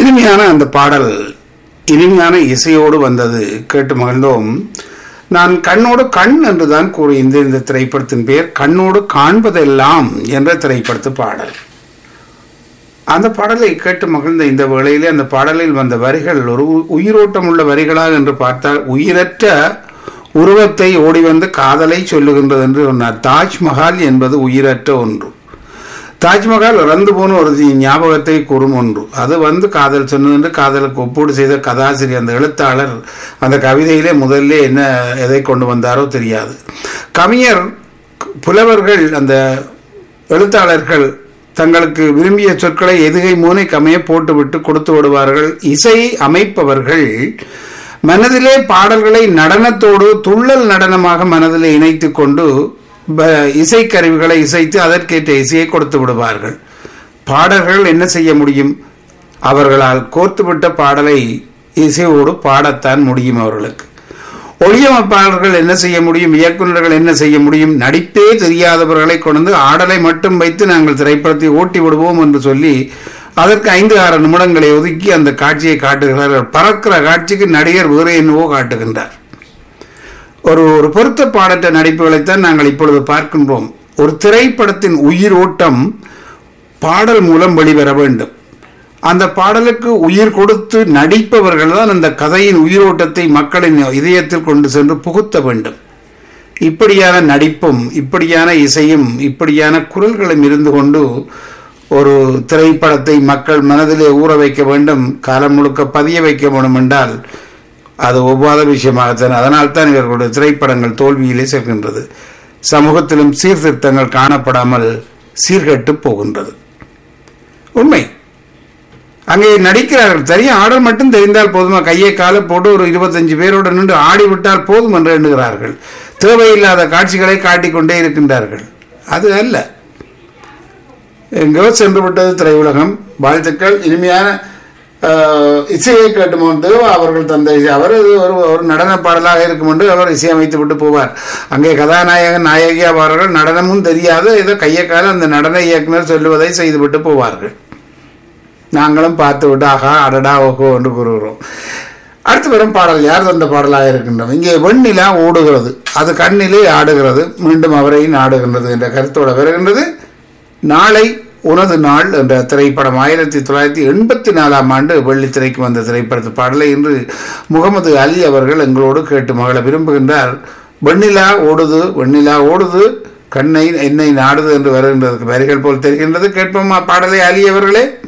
இனிமையான அந்த பாடல் இனிமையான இசையோடு வந்தது கேட்டு மகிழ்ந்தோம் நான் கண்ணோடு கண் என்றுதான் கூறியிருந்த இந்த திரைப்படத்தின் பெயர் கண்ணோடு காண்பதெல்லாம் என்ற திரைப்படத்து பாடல் அந்த பாடலை கேட்டு மகிழ்ந்த இந்த வேளையிலே அந்த பாடலில் வந்த வரிகள் ஒரு உ- உயிரோட்டம் உள்ள வரிகளா என்று பார்த்தால் உயிரற்ற உருவத்தை ஓடி வந்து காதலை சொல்லுகின்றது என்று சொன்னார் தாஜ்மஹால் என்பது உயிரற்ற ஒன்று தாஜ்மஹால் இறந்து போன ஒரு தி- ஞாபகத்தை கூறும் ஒன்று அது வந்து காதல் சொன்னது என்று காதலுக்கு ஒப்பீடு செய்த கதாசிரியர் அந்த எழுத்தாளர் அந்த கவிதையிலே முதல்ல என்ன எதை கொண்டு வந்தாரோ தெரியாது கவிஞர் புலவர்கள் அந்த எழுத்தாளர்கள் தங்களுக்கு விரும்பிய சொற்களை எதுகை மூனை கமைய போட்டுவிட்டு கொடுத்து விடுவார்கள் இசை அமைப்பவர்கள் மனதிலே பாடல்களை நடனத்தோடு துள்ளல் நடனமாக மனதிலே இணைத்துக் கொண்டு ப- இசைக்கருவிகளை இசைத்து அதற்கேற்ற இசையை கொடுத்து விடுவார்கள் பாடல்கள் என்ன செய்ய முடியும் அவர்களால் கோர்த்துவிட்ட பாடலை இசையோடு பாடத்தான் முடியும் அவர்களுக்கு ஒளியமைப்பாளர்கள் என்ன செய்ய முடியும் இயக்குநர்கள் என்ன செய்ய முடியும் நடிப்பே தெரியாதவர்களை கொண்டு ஆடலை மட்டும் வைத்து நாங்கள் திரைப்படத்தை ஓட்டி விடுவோம் என்று சொல்லி அதற்கு ஐந்து ஆறு நிமிடங்களை ஒதுக்கி அந்த காட்சியை காட்டுகிறார்கள் பறக்கிற காட்சிக்கு நடிகர் வேறு என்னவோ காட்டுகின்றார் ஒரு ஒரு பொருத்த பாடற்ற நடிப்புகளைத்தான் நாங்கள் இப்பொழுது பார்க்கின்றோம் ஒரு திரைப்படத்தின் உயிரோட்டம் பாடல் மூலம் வெளிவர வேண்டும் அந்த பாடலுக்கு உயிர் கொடுத்து நடிப்பவர்கள் தான் அந்த கதையின் உயிரோட்டத்தை மக்களின் இதயத்தில் கொண்டு சென்று புகுத்த வேண்டும் இப்படியான நடிப்பும் இப்படியான இசையும் இப்படியான குரல்களும் இருந்து கொண்டு ஒரு திரைப்படத்தை மக்கள் மனதிலே ஊற வைக்க வேண்டும் காலம் முழுக்க பதிய வைக்க வேண்டும் என்றால் அது ஒவ்வாத விஷயமாகத்தான் அதனால்தான் இவர்களுடைய திரைப்படங்கள் தோல்வியிலே செல்கின்றது சமூகத்திலும் சீர்திருத்தங்கள் காணப்படாமல் சீர்கெட்டு போகின்றது உண்மை அங்கே நடிக்கிறார்கள் சரியா ஆடல் மட்டும் தெரிந்தால் போதுமா கையை காலை போட்டு ஒரு இருபத்தஞ்சு பேரோடு நின்று ஆடி விட்டால் போதும் என்று எண்ணுகிறார்கள் தேவையில்லாத காட்சிகளை காட்டிக்கொண்டே இருக்கின்றார்கள் அது அல்ல எங்கோ சென்று விட்டது திரையுலகம் வாழ்த்துக்கள் இனிமையான ஆஹ், இசையை கேட்டுமோண்டு அவர்கள் தந்த இசை அவர் இது ஒரு ஒரு நடன பாடலாக இருக்கும் என்று அவர் இசையமைத்து விட்டு போவார் அங்கே கதாநாயகன் நாயகி அவர்கள் நடனமும் தெரியாது ஏதோ கையை கால அந்த நடன இயக்குனர் சொல்லுவதை செய்துவிட்டு போவார்கள் நாங்களும் பார்த்து விட்டு ஆகா அடடா ஓஹோ என்று கூறுகிறோம் அடுத்து வரும் பாடல் யார் தந்த பாடலாக இருக்கின்றோம் இங்கே வெண்ணிலா ஓடுகிறது அது கண்ணிலே ஆடுகிறது மீண்டும் அவரையும் ஆடுகின்றது என்ற கருத்தோடு வருகின்றது நாளை உனது நாள் என்ற திரைப்படம் ஆயிரத்தி தொள்ளாயிரத்தி எண்பத்தி நாலாம் ஆண்டு வெள்ளித்திரைக்கு வந்த திரைப்படத்து பாடலை இன்று முகமது அலி அவர்கள் எங்களோடு கேட்டு மகள விரும்புகின்றார் வெண்ணிலா ஓடுது வெண்ணிலா ஓடுது கண்ணை என்னை நாடுது என்று வருகின்றது வரிகள் போல் தெரிகின்றது கேட்போமா பாடலை அலி அவர்களே